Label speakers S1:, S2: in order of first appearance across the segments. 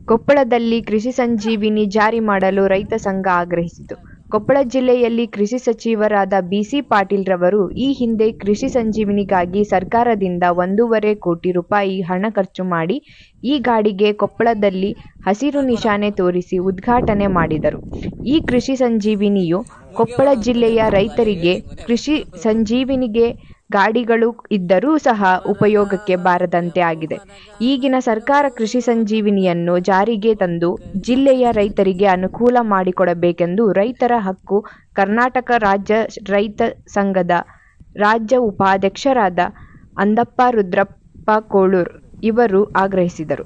S1: ಕೊಪ್ಪಳದಲ್ಲಿ ಕೃಷಿ ಸಂಜೀವಿನಿ ಜಾರಿ ಮಾಡಲು ರೈತ ಸಂಘ ಆಗ್ರಹಿಸಿತು ಕೊಪ್ಪಳ ಜಿಲ್ಲೆಯಲ್ಲಿ ಕೃಷಿ ಸಚಿವರಾದ ಬಿಸಿ ಪಾಟೀಲ್ ರವರು ಈ ಹಿಂದೆ ಕೃಷಿ ಸಂಜೀವಿನಿಗಾಗಿ ಸರ್ಕಾರದಿಂದ ಒಂದೂವರೆ ಕೋಟಿ ರೂಪಾಯಿ ಹಣ ಖರ್ಚು ಮಾಡಿ ಈ ಗಾಡಿಗೆ ಕೊಪ್ಪಳದಲ್ಲಿ ಹಸಿರು ನಿಶಾನೆ ತೋರಿಸಿ ಉದ್ಘಾಟನೆ ಮಾಡಿದರು ಈ ಕೃಷಿ ಸಂಜೀವಿನಿಯು ಕೊಪ್ಪಳ ಜಿಲ್ಲೆಯ ರೈತರಿಗೆ ಕೃಷಿ ಸಂಜೀವಿನಿಗೆ ಗಾಡಿಗಳು ಇದ್ದರೂ ಸಹ ಉಪಯೋಗಕ್ಕೆ ಬಾರದಂತೆ ಆಗಿದೆ ಈಗಿನ ಸರ್ಕಾರ ಕೃಷಿ ಸಂಜೀವಿನಿಯನ್ನು ಜಾರಿಗೆ ತಂದು ಜಿಲ್ಲೆಯ ರೈತರಿಗೆ ಅನುಕೂಲ ಮಾಡಿಕೊಡಬೇಕೆಂದು ರೈತರ ಹಕ್ಕು ಕರ್ನಾಟಕ ರಾಜ್ಯ ರೈತ ಸಂಘದ ರಾಜ್ಯ ಉಪಾಧ್ಯಕ್ಷರಾದ ಅಂದಪ್ಪ ರುದ್ರಪ್ಪ ಕೋಳೂರ್ ಇವರು ಆಗ್ರಹಿಸಿದರು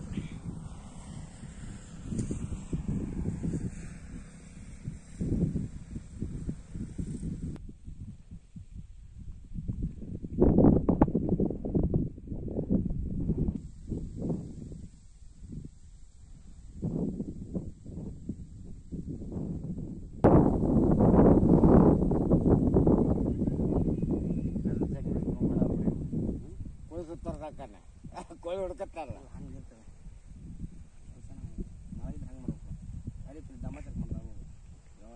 S2: ಕೋಳಿ ಸುತ್ತಾರ ಸಾಕಾನೆ ಕೋಳಿ ಹುಡ್ಕತ್ತಾರ
S3: ಹಂಗಿರ್ತದೆ ನಾಳಿದ್ದು ಹಂಗೆ ಮಾಡ್ಬೇಕು ಅಲ್ಲಿ ದಮ್ಮ ಚೆಕ್ ಮಾಡ್ದಾವು ವ್ಯವಹಾರ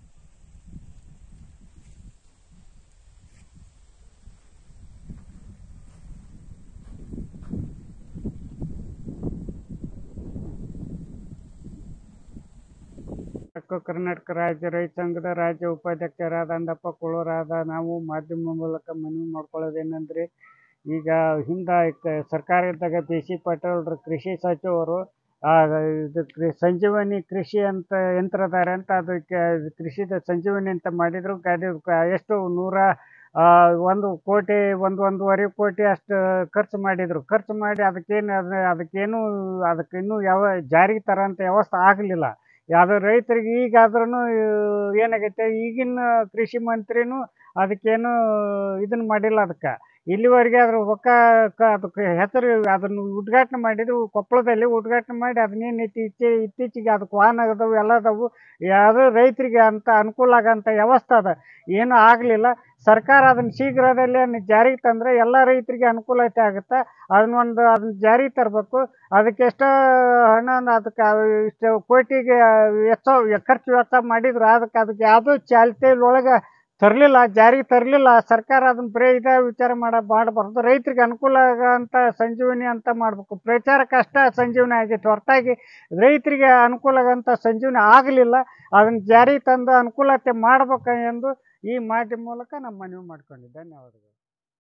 S4: ಕರ್ನಾಟಕ ಕರ್ನಾಟಕ ರಾಜ್ಯ ರೈತ ಸಂಘದ ರಾಜ್ಯ ಉಪಾಧ್ಯಕ್ಷರಾದ ಅಂದಪ್ಪ ಕುಳೂರಾದ ನಾವು ಮಾಧ್ಯಮ ಮೂಲಕ ಮನವಿ ಮಾಡ್ಕೊಳ್ಳೋದೇನೆಂದರೆ ಈಗ ಹಿಂದೆ ಕ- ಸರ್ಕಾರ ಇದ್ದಾಗ ಬಿ ಸಿ ಪಾಟೀಲ್ರು ಕೃಷಿ ಸಚಿವರು ಆ, ಇದು ಕೃ- ಸಂಜೀವನಿ ಕೃಷಿ ಅಂತ ಯಂತ್ರಧಾರೆ ಅಂತ ಅದಕ್ಕೆ ಕೃಷಿದ ಸಂಜೀವನಿ ಅಂತ ಮಾಡಿದ್ರು ಗಾಡಿ ಕ- ಎಷ್ಟು ನೂರ ಆ, ಒಂದು ಕೋಟಿ ಒಂದು ಒಂದೂವರೆ ಕೋಟಿ ಅಷ್ಟು ಖರ್ಚು ಮಾಡಿದರು ಖರ್ಚು ಮಾಡಿ ಅದಕ್ಕೇನು ಅದು ಅದಕ್ಕೇನು ಅದಕ್ಕೆ ಇನ್ನೂ ಯಾವ ಜಾರಿಗೆ ತರೋಂಥ ವ್ಯವಸ್ಥೆ ಆಗಲಿಲ್ಲ ಯಾವುದೋ ರೈತರಿಗೆ ಈಗಾದ್ರೂ ಏನಾಗೈತೆ ಈಗಿನ ಕೃಷಿ ಮಂತ್ರಿನೂ ಅದಕ್ಕೇನು ಇದನ್ನ ಮಾಡಿಲ್ಲ ಅದಕ್ಕೆ ಇಲ್ಲಿವರೆಗೆ ಅದ್ರ ರೊಕ್ಕ ಕ- ಅದಕ್ಕೆ ಹೆಸರು ಅದನ್ನು ಉದ್ಘಾಟನೆ ಮಾಡಿದ್ರು ಕೊಪ್ಪಳದಲ್ಲಿ ಉದ್ಘಾಟನೆ ಮಾಡಿ ಅದನ್ನೇನು ಇತ್ತೀಚೆ ಇತ್ತೀಚೆಗೆ ಅದಕ್ಕೆ ವಾಹನ ಅದಾವು ಎಲ್ಲ ಅದಾವು ಯಾವುದೋ ರೈತರಿಗೆ ಅಂತ ಅನುಕೂಲ ಆಗೋಂಥ ವ್ಯವಸ್ಥೆ ಅದ ಏನೂ ಆಗಲಿಲ್ಲ ಸರ್ಕಾರ ಅದನ್ನು ಶೀಘ್ರದಲ್ಲೇ ಜಾರಿಗೆ ತಂದರೆ ಎಲ್ಲ ರೈತರಿಗೆ ಅನುಕೂಲತೆ ಆಗುತ್ತೆ ಅದನ್ನೊಂದು ಅದನ್ನ ಜಾರಿಗೆ ತರಬೇಕು ಅದಕ್ಕೆ ಎಷ್ಟೋ ಹಣ ಅದಕ್ಕೆ ಇಷ್ಟು ಕೋಟಿಗೆ ವೆಚ್ಚ ಖರ್ಚು ವೆಚ್ಚ ಮಾಡಿದ್ರು ಅದಕ್ಕೆ ಅದಕ್ಕೆ ಯಾವುದೋ ಚಾಲ್ತಿಯೊಳಗೆ ತರಲಿಲ್ಲ ಜಾರಿಗೆ ತರಲಿಲ್ಲ ಸರ್ಕಾರ ಅದನ್ನ ಬರೀ ಇದೇ ವಿಚಾರ ಮಾಡ ಮಾಡಬಾರ್ದು ರೈತರಿಗೆ ಅನುಕೂಲ ಆಗೋಂಥ ಸಂಜೀವನಿ ಅಂತ ಮಾಡಬೇಕು ಪ್ರಚಾರಕ್ಕೆ ಅಷ್ಟೇ ಸಂಜೀವನಿ ಆಗೈತೆ ಹೊರತಾಗಿ ರೈತರಿಗೆ ಅನುಕೂಲ ಆಗೋಂಥ ಸಂಜೀವನಿ ಆಗಲಿಲ್ಲ ಅದನ್ನು ಜಾರಿಗೆ ತಂದು ಅನುಕೂಲತೆ ಮಾಡ್ಬೇಕು ಎಂದು ಈ ಮಾಧ್ಯಮ ಮೂಲಕ ನಮ್ಮ ಮನವಿ ಮಾಡ್ಕೊಂಡಿದ್ದೆ ಧನ್ಯವಾದಗಳು